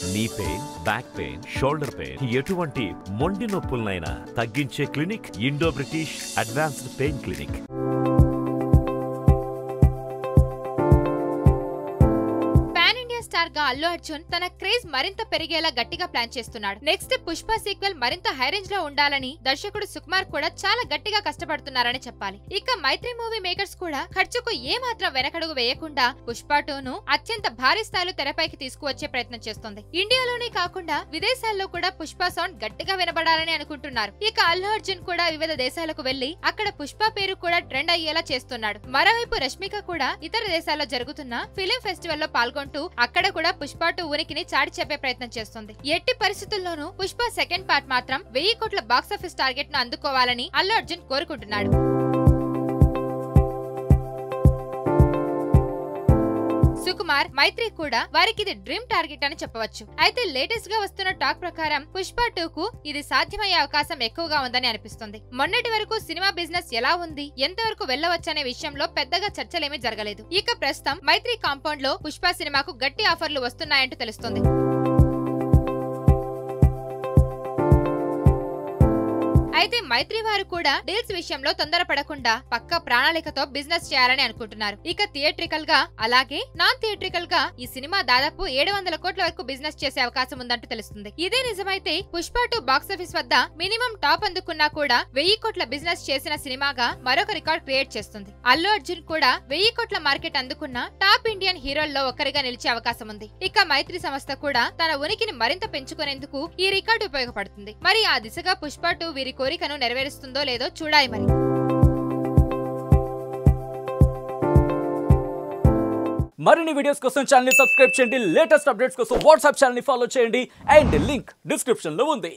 నీ pain back pain shoulder pain ఎటువంటి మొండి నొప్పులనైనా తగ్గించే clinic Indo British advanced pain clinic pan India star గా అల్లు అర్జున్ తన క్రేజ్ మరింత పెరిగేలా గట్టిగా ప్లాన్ చేస్తున్నాడు నెక్స్ట్ పుష్ప సీక్వెల్ మరింత హై రేంజ్ లో ఉండాలని దర్శకుడు సుకుమార్ కూడా చాలా గట్టిగా కష్టపడుతున్నారని చెప్పాలి ఇక మైత్రి మూవీ మేకర్స్ కూడా ఖర్చుకు ఏ మాత్రం వెనకడుగు వేయకుండా పుష్ప టూ ను అత్యంత భారీ స్థాయిలో తెరపైకి తీసుకువచ్చే ప్రయత్నం చేస్తుంది ఇండియాలోనే కాకుండా విదేశాల్లో కూడా పుష్ప సౌండ్ గట్టిగా వినబడాలని అనుకుంటున్నారు ఇక అల్లు అర్జున్ కూడా వివిధ దేశాలకు వెళ్లి అక్కడ పుష్ప పేరు కూడా ట్రెండ్ అయ్యేలా చేస్తున్నాడు మరోవైపు రష్మిక కూడా ఇతర దేశాల్లో జరుగుతున్న ఫిలిం ఫెస్టివల్ లో పాల్గొంటూ అక్కడ కూడా పుష్ప టూ ఉనికిని చాటి చెప్పే ప్రయత్నం చేస్తుంది ఎట్టి పరిస్థితుల్లోనూ పుష్ప సెకండ్ పార్ట్ మాత్రం వెయ్యి కోట్ల బాక్సాఫీస్ టార్గెట్ ను అందుకోవాలని అల్లు అర్జున్ కోరుకుంటున్నాడు సుకుమార్ మైత్రి కూడా వారికి ఇది డ్రీమ్ టార్గెట్ అని చెప్పవచ్చు అయితే లేటెస్ట్ గా వస్తున్న టాక్ ప్రకారం పుష్ప టూ కు ఇది సాధ్యమయ్యే అవకాశం ఎక్కువగా ఉందని అనిపిస్తుంది మొన్నటి వరకు సినిమా బిజినెస్ ఎలా ఉంది ఎంతవరకు వెళ్ళవచ్చనే విషయంలో పెద్దగా చర్చలేమీ జరగలేదు ఇక ప్రస్తుతం మైత్రి కాంపౌండ్ లో పుష్ప సినిమాకు గట్టి ఆఫర్లు వస్తున్నాయంటూ తెలుస్తుంది అయితే మైత్రి వారు కూడా డీల్స్ విషయంలో తొందరపడకుండా పక్క ప్రణాళికతో బిజినెస్ చేయాలని అనుకుంటున్నారు ఇక థియేట్రికల్ గా అలాగే నాన్ థియేట్రికల్ గా ఈ సినిమా దాదాపు ఏడు వందల కోట్ల వరకు బిజినెస్ చేసే అవకాశం ఉందంటూ తెలుస్తుంది ఇదే నిజమైతే పుష్ప టూ బాక్సాఫీస్ వద్ద మినిమం టాప్ అందుకున్నా కూడా వెయ్యి కోట్ల బిజినెస్ చేసిన సినిమాగా మరొక రికార్డ్ క్రియేట్ చేస్తుంది అల్లు అర్జున్ కూడా వెయ్యి కోట్ల మార్కెట్ అందుకున్న టాప్ ఇండియన్ హీరోల్లో ఒకరిగా నిలిచే అవకాశం ఉంది ఇక మైత్రి సంస్థ కూడా తన ఉనికిని మరింత పెంచుకునేందుకు ఈ రికార్డు ఉపయోగపడుతుంది మరి ఆ దిశగా పుష్ప టూ వీరి కోరికను నెరవేరుస్తుందో లేదో చూడాలి మరి మరిన్ని వీడియోస్ కోసం ఛానల్ సబ్స్క్రైబ్ చేయండి లేటెస్ట్ అప్డేట్స్ కోసం వాట్సాప్ ఛానల్ ఫాలో చేయండి అండ్ లింక్ డిస్క్రిప్షన్ లో ఉంది